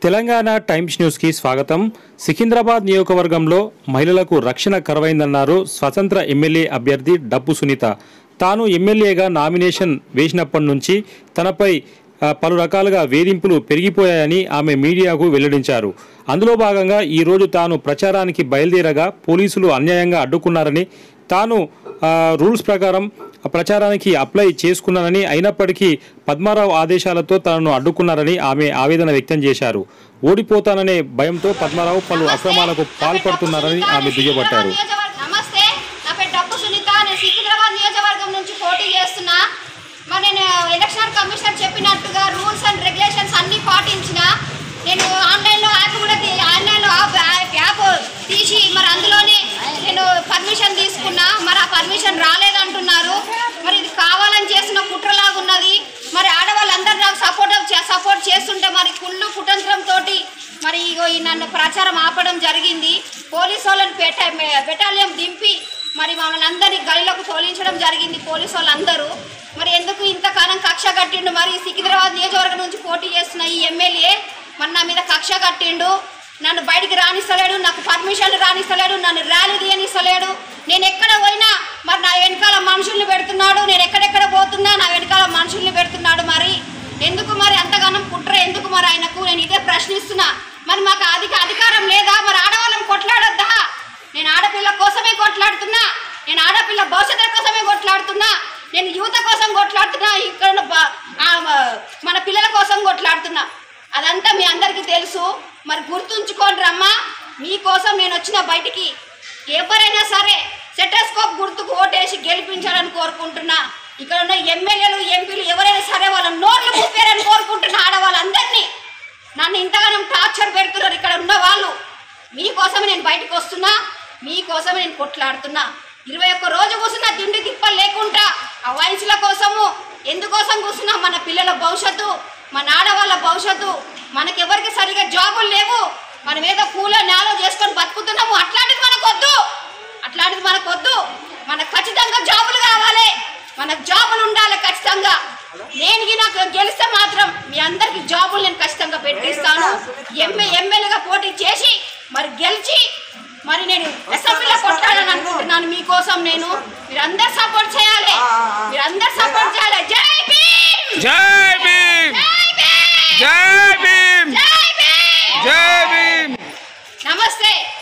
Telangana times న్యూస్కి స్వాగతం సికింద్రాబాద్ నియోజకవర్గంలో మహిళలకు రక్షణ కరువైందన్నారు స్వతంత్ర ఎమ్మెల్యే అభ్యర్థి డబ్బు సునీత తాను ఎమ్మెల్యేగా నామినేషన్ వేసినప్పటి నుంచి తనపై ఆ, పలు రకాలుగా వేధింపులు పెరిగిపోయాయని ఆమె మీడియాకు వెల్లడించారు అందులో భాగంగా ఈరోజు తాను ప్రచారానికి బయలుదేరగా పోలీసులు అన్యాయంగా అడ్డుకున్నారని తాను ఆ, రూల్స్ ప్రకారం ప్రచారానికి అప్లై చేసుకున్నానని అయినప్పటికీ పద్మారావు ఆదేశాలతో తనను అడ్డుకున్నారని ఆమె ఆవేదన వ్యక్తం చేశారు ఓడిపోతాననే భయంతో పద్మారావు పలు అక్రమాలకు పాల్పడుతున్నారని ఆమె దుయ్యబట్టారు నమస్తే నా పేరు డబ్బు సునీత నేను సికింద్రాబాద్ నియోజకవర్గం నుంచి పోటీ చేస్తున్నా మరి నేను ఎలక్షన్ కమిషనర్ చెప్పినట్టుగా రూల్స్ అండ్ రెగ్యులేషన్స్ అన్ని పాటించిన నేను ఆన్లైన్లో యాప్ కూడా తీ- ఆన్లైన్లో యాప్ యాప్- యాప్ తీసి మరి అందులోనే నేను పర్మిషన్ తీసుకున్నా మరి ఆ పర్మిషన్ రాలేదంటున్నారు మరి ఇది కావాలని చేసిన కుట్రలాగా ఉన్నది మరి ఆడవాళ్ళందరూ నాకు సపోర్ట్ సపోర్ట్ చేస్తుంటే మరి కుళ్ళు కుతంత్రంతో మరి ఇగో ఈ నన్ను ప్రచారం ఆపడం జరిగింది పోలీసు వాళ్ళని పెట్ట బెటాలియం దింపి మరి మమ్మల్ని అందరినీ గలిలోకి తోలించడం జరిగింది పోలీసు వాళ్ళందరూ మరి ఎందుకు ఇంతకాలం కక్ష కట్టిండు మరి సికింద్రాబాద్ నియోజకవర్గం నుంచి పోటీ చేస్తున్న ఈ ఎమ్మెల్యే మరి నా మీద కక్ష కట్టిండు నన్ను బయటికి రానిస్తలేడు నాకు పర్మిషన్లు రానిస్తలేడు నన్ను ర్యాలీ తీయనిస్తలేడు నేను ఎక్కడ పోయినా మరి నా వెనకాల మనుషుల్ని పెడుతున్నాడు నేను ఎక్కడెక్కడ పోతున్నా నా వెనకాల మనుషుల్ని పెడుతున్నాడు మరి ఎందుకు మరి అంతగానం కుట్ర ఎందుకు మరి ఆయనకు నేను ఇదే ప్రశ్నిస్తున్నా మరి మాకు అధిక అధికారం లేదా మరి ఆడవాళ్ళని కొట్లాడొద్దా నేను ఆడపిల్ల కోసమే కొట్లాడుతున్నా నేను ఆడపిల్ల భవిష్యత్తు కోసమే కొట్లాడుతున్నా నేను యువత కోసం కొట్లాడుతున్నా ఇక్కడ ఉన్న బ- ఆ, మన పిల్లల కోసం కొట్లాడుతున్నా అదంతా మీ అందరికీ తెలుసు మరి గుర్తుంచుకోండి రమ్మా మీకోసం నేను వచ్చిన బయటికి ఎవరైనా సరే సెటస్కోప్ గుర్తుకు ఓటేసి గెలిపించాలని కోరుకుంటున్నా ఇక్కడ ఉన్న ఎమ్మెల్యేలు ఎంపీలు ఎవరైనా సరే వాళ్ళ నోట్లు మూపారని కోరుకుంటున్నా ఆడవాళ్ళందరినీ నన్ను ఇంతగానం టార్చర్ పెడుతున్నారు ఇక్కడ ఉన్న వాళ్ళు మీకోసమే నేను బయటకు వస్తున్నా మీకోసమే నేను కొట్లాడుతున్నా ఇరవై ఒక్క రోజు కూర్చున్నా తిండి తిప్పలు లేకుండా ఆ వయసుల కోసము ఎందుకోసం కూర్చున్నా మన పిల్లల భవిష్యత్తు మన ఆడవాళ్ళ భవిష్యత్తు మనకెవరికి సరిగా జాబులు లేవు మనం ఏదో కూల నేలో చేసుకొని బతుకుతున్నాము అట్లాంటిది మనకు వద్దు అట్లాంటిది మనకు వద్దు మనకు ఖచ్చితంగా జాబులు కావాలి మనకు జాబులు ఉండాలి ఖచ్చితంగా నేను గి నాకు గెలిస్తే మాత్రం మీ అందరికి జాబులు నేను ఖచ్చితంగా పెట్టిస్తాను ఎంఏ ఎమ్మెల్యేగా పోటీ చేసి మరి గెలిచి మరి నేను అసెంబ్లీలో కొట్టాలని అనుకుంటున్నాను మీకోసం నేను మీరందరు సపోర్ట్ చేయాలి మీరందరు సపోర్ట్ చేయాలి జై భీమ్ జై భీమ్ జై భీమ్ జై భీమ్ జై భీమ్ జై భీమ్ నమస్తే